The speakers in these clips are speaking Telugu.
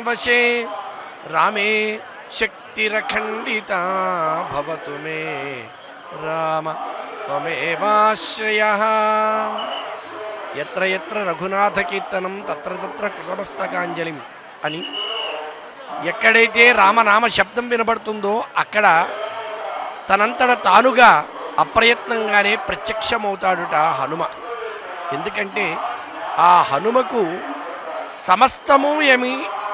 వశే రామే శక్తిరఖండిత భవతు మే రామ త్వమేవాశ్రయ ఎత్ర ఎత్ర రఘునాథ కీర్తనం తత్ర తత్ర కృతమస్తకాంజలిం అని ఎక్కడైతే రామనామ శబ్దం వినబడుతుందో అక్కడ తనంతట తానుగా అప్రయత్నంగానే ప్రత్యక్షమవుతాడుట హనుమ ఎందుకంటే ఆ హనుమకు సమస్తము ఏమి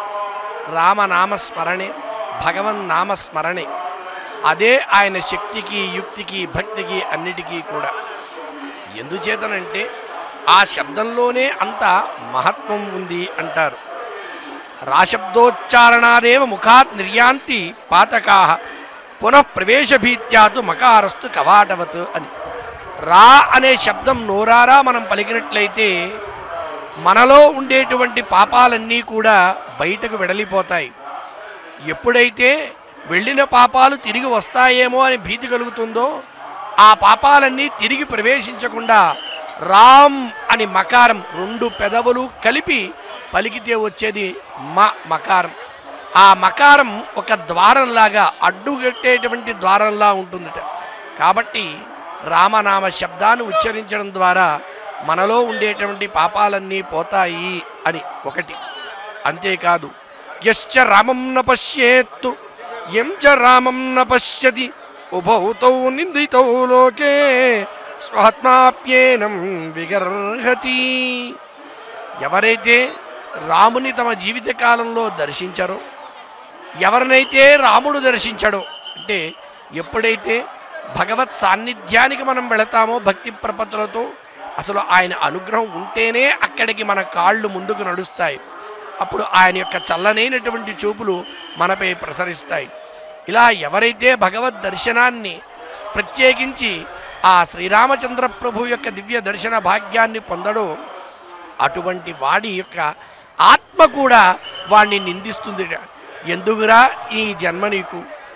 రామనామస్మరణే భగవన్ నామస్మరణే అదే ఆయన శక్తికి యుక్తికి భక్తికి అన్నిటికీ కూడా ఎందుచేతనంటే ఆ శబ్దంలోనే అంత మహత్వం ఉంది అంటారు రాశబ్దోచ్చారణాదేవ ముఖాత్ నిర్యాంతి పాతకా పునః ప్రవేశభీత్యాతు మకారస్తు కవాటవత్ అని రా అనే శబ్దం నోరారా మనం పలికినట్లయితే మనలో ఉండేటువంటి పాపాలన్నీ కూడా బయటకు వెడలిపోతాయి ఎప్పుడైతే వెళ్ళిన పాపాలు తిరిగి వస్తాయేమో అని భీతి కలుగుతుందో ఆ పాపాలన్నీ తిరిగి ప్రవేశించకుండా రామ్ అని మకారం రెండు పెదవులు కలిపి పలికితే వచ్చేది మ మకారం ఆ మకారం ఒక ద్వారంలాగా అడ్డుగట్టేటువంటి ద్వారంలా ఉంటుందట కాబట్టి రామనామ శబ్దాన్ని ఉచ్చరించడం ద్వారా మనలో ఉండేటువంటి పాపాలన్నీ పోతాయి అని ఒకటి అంతేకాదు యశ్చ రామం న పశ్యేత్తు ఎం చ రామం న పశ్యతి ఉభౌతౌ నిందితౌ లోకే స్వాత్మాప్యేనం విగర్హతి ఎవరైతే రాముని తమ జీవిత కాలంలో దర్శించారో ఎవరినైతే రాముడు దర్శించాడో అంటే ఎప్పుడైతే భగవత్ సాన్నిధ్యానికి మనం వెళతామో భక్తి ప్రపత్తులతో అసలు ఆయన అనుగ్రహం ఉంటేనే అక్కడికి మన కాళ్ళు ముందుకు నడుస్తాయి అప్పుడు ఆయన యొక్క చల్లనైనటువంటి చూపులు మనపై ప్రసరిస్తాయి ఇలా ఎవరైతే భగవద్ దర్శనాన్ని ప్రత్యేకించి ఆ శ్రీరామచంద్ర ప్రభు యొక్క దివ్య దర్శన భాగ్యాన్ని పొందడో అటువంటి వాడి యొక్క ఆత్మ కూడా వాణ్ణి నిందిస్తుంది ఎందుకురా ఈ జన్మ నీకు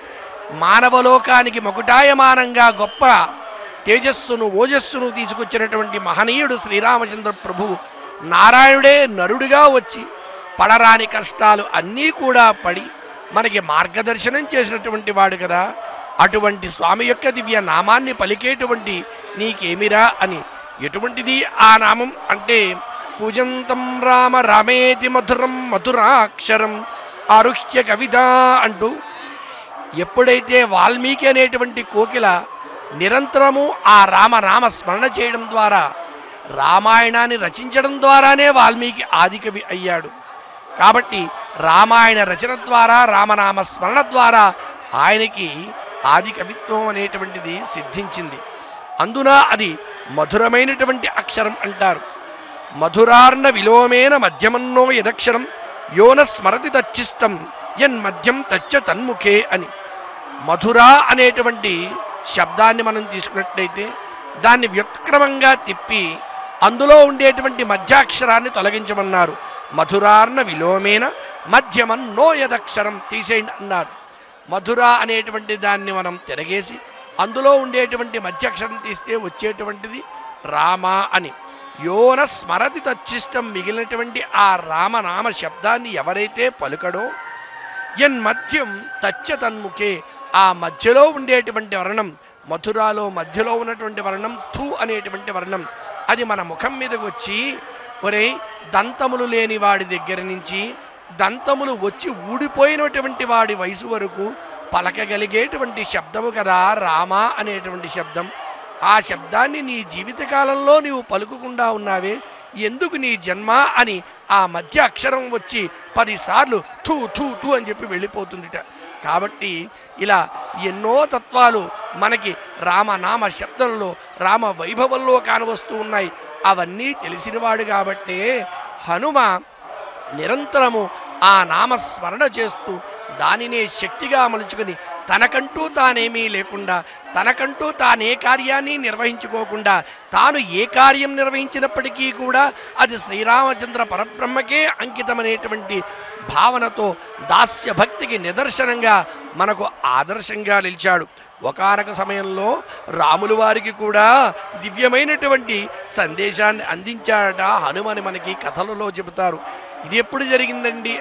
మానవలోకానికి మకుటాయమానంగా గొప్ప తేజస్సును ఓజస్సును తీసుకొచ్చినటువంటి మహనీయుడు శ్రీరామచంద్ర ప్రభు నారాయణుడే నరుడిగా వచ్చి పడరాని కష్టాలు అన్నీ కూడా పడి మనకి మార్గదర్శనం చేసినటువంటి వాడు కదా అటువంటి స్వామి యొక్క దివ్య నామాన్ని పలికేటువంటి నీకేమిరా అని ఎటువంటిది ఆ నామం అంటే పూజంతం రామ రామేతి మధురం మధురాక్షరం ఆరుహ్య కవిత అంటూ ఎప్పుడైతే వాల్మీకి అనేటువంటి కోకిల నిరంతరము ఆ రామనామ స్మరణ చేయడం ద్వారా రామాయణాన్ని రచించడం ద్వారానే వాల్మీకి ఆదికవి అయ్యాడు కాబట్టి రామాయణ రచన ద్వారా రామనామ స్మరణ ద్వారా ఆయనకి ఆది కవిత్వం అనేటువంటిది సిద్ధించింది అందున అది మధురమైనటువంటి అక్షరం అంటారు మధురార్ణ విలోమేన మధ్యమన్నో యదక్షరం యోన స్మరతి తచ్చిష్టం యన్మధ్యం తచ్చ తన్ముఖే అని మధుర అనేటువంటి శబ్దాన్ని మనం తీసుకున్నట్లయితే దాన్ని వ్యుత్క్రమంగా తిప్పి అందులో ఉండేటువంటి మధ్యాక్షరాన్ని తొలగించమన్నారు మధురార్ణ విలోమేన మధ్యమన్ నో యదక్షరం తీసేయండి అన్నారు మధుర అనేటువంటి దాన్ని మనం తిరగేసి అందులో ఉండేటువంటి మధ్యాక్షరం తీస్తే వచ్చేటువంటిది రామ అని యోన స్మరతి తచ్చిష్టం మిగిలినటువంటి ఆ రామనామ శబ్దాన్ని ఎవరైతే పలుకడో యన్మధ్యం తచ్చ తన్ముఖే ఆ మధ్యలో ఉండేటువంటి వర్ణం మధురాలో మధ్యలో ఉన్నటువంటి వర్ణం థూ అనేటువంటి వర్ణం అది మన ముఖం మీదకి వచ్చి ఒరే దంతములు లేని వాడి దగ్గర నుంచి దంతములు వచ్చి ఊడిపోయినటువంటి వాడి వయసు వరకు పలకగలిగేటువంటి శబ్దము కదా రామ అనేటువంటి శబ్దం ఆ శబ్దాన్ని నీ జీవితకాలంలో నీవు పలుకుకుండా ఉన్నావే ఎందుకు నీ జన్మ అని ఆ మధ్య అక్షరం వచ్చి పదిసార్లు థూ థూ థూ అని చెప్పి వెళ్ళిపోతుందిట కాబట్టి ఇలా ఎన్నో తత్వాలు మనకి రామనామ శబ్దంలో రామ వైభవంలో కానవస్తూ ఉన్నాయి అవన్నీ తెలిసినవాడు కాబట్టే హనుమ నిరంతరము ఆ నామస్మరణ చేస్తూ దానినే శక్తిగా మలుచుకుని తనకంటూ తానేమీ లేకుండా తనకంటూ తానే కార్యాన్ని నిర్వహించుకోకుండా తాను ఏ కార్యం నిర్వహించినప్పటికీ కూడా అది శ్రీరామచంద్ర పరబ్రహ్మకే అంకితమనేటువంటి భావనతో దాస్య భక్తికి నిదర్శనంగా మనకు ఆదర్శంగా నిలిచాడు ఒకానొక సమయంలో రాములు వారికి కూడా దివ్యమైనటువంటి సందేశాన్ని అందించాడట హనుమని మనకి కథలలో చెబుతారు ఇది ఎప్పుడు జరిగిందండి